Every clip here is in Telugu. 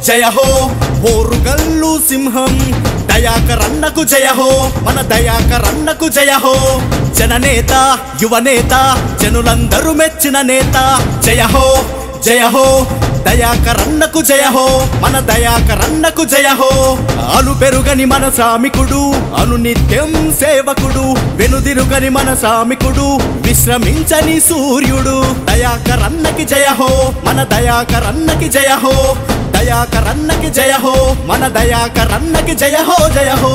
జయ హో ఓరుగల్లు సింహం దయాకరన్నకు జయ హో మన దయాకరన్నకు జయ హో జననేత యువనేత జనులందరూ మెచ్చిన నేత జయ హో జయ హో దయాకరన్నకు జయ హో మన దయాకరన్నకు జయ హో అలు పెరుగని మన శ్రామికుడు అనునిత్యం సేవకుడు వెనుదిరుగని మన శ్రామికుడు విశ్రమించని సూర్యుడు దయాకరన్నకి జయ హో మన దయాకరన్నకి జయ హో దయాకరన్నకి జయ హో మన దయాకరన్నకి జయ హో జయ హో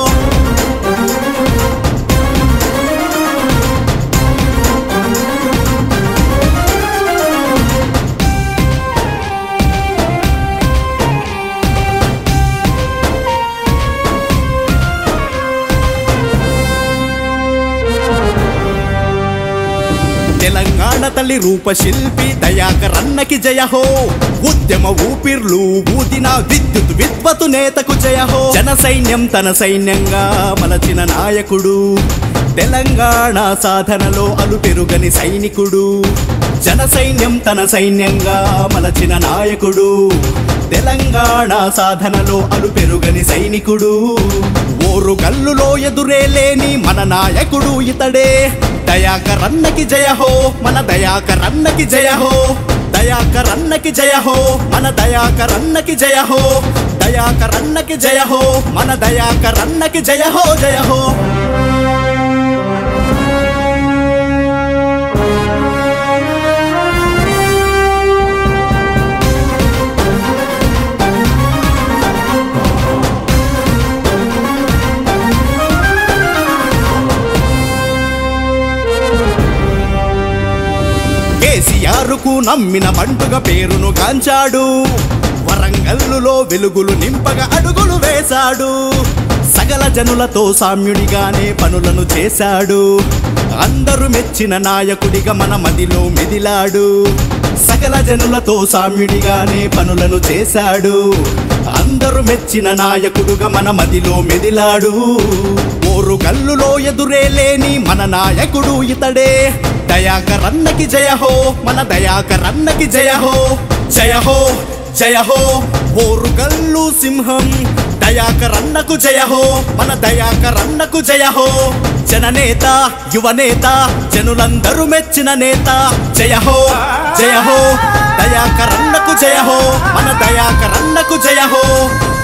తెలంగాణ తల్లి రూపశిల్పి దయాకరన్నకి జయ హో ఉద్యమ ఊపిర్లు ఊదిన విద్యుత్ విద్వతు నేతకు జయ హో జన సైన్యం తన సైన్యంగా మలచిన నాయకుడు తెలంగాణ సాధనలో అలు పెరుగని సైనికుడు జన సైన్యం తన సైన్యంగా మలచిన నాయకుడు తెలంగాణ సాధనలో అలు పెరుగని సైనికుడు ఓరు గల్లులో ఎదురే లేని మన నాయకుడు ఇతడే దయాకరన్నకి జయ హో మన దయాకరన్నకి జయ హో దయాకరన్నకి జయ హో మన దయాకరన్నకి జయ హో దయాకరన్నకి జయ హో మన దయాకరన్నకి జయ హో జయ హో కేసీఆర్కు నమ్మిన పండుగ పేరును కాంచాడు వరంగల్లులో వెలుగులు నింపగా అడుగులు వేశాడు సకల జనులతో సామ్యుడిగానే పనులను చేశాడు అందరూ మెచ్చిన నాయకుడిగా మన మదిలో మెదిలాడు సకల జనులతో సామ్యుడిగానే పనులను చేశాడు అందరూ మెచ్చిన నాయకుడుగా మన మదిలో మెదిలాడు ఓరు గల్లులో ఎదురే లేని మన నాయకుడు ఇతడే దయాకరన్నకి జయ హో మన దయాకరన్నకి జయ హో జయ హో జయ హో ఓరు గల్లు సింహం దయాకరన్నకు జయ హో మన దయాకరన్నకు జయ హో జననేత యువనేత జనులందరూ మెచ్చిన నేత జయ హో జయ హో దయాకరన్నకు జయ హో మన దయాకరన్నకు జయ హో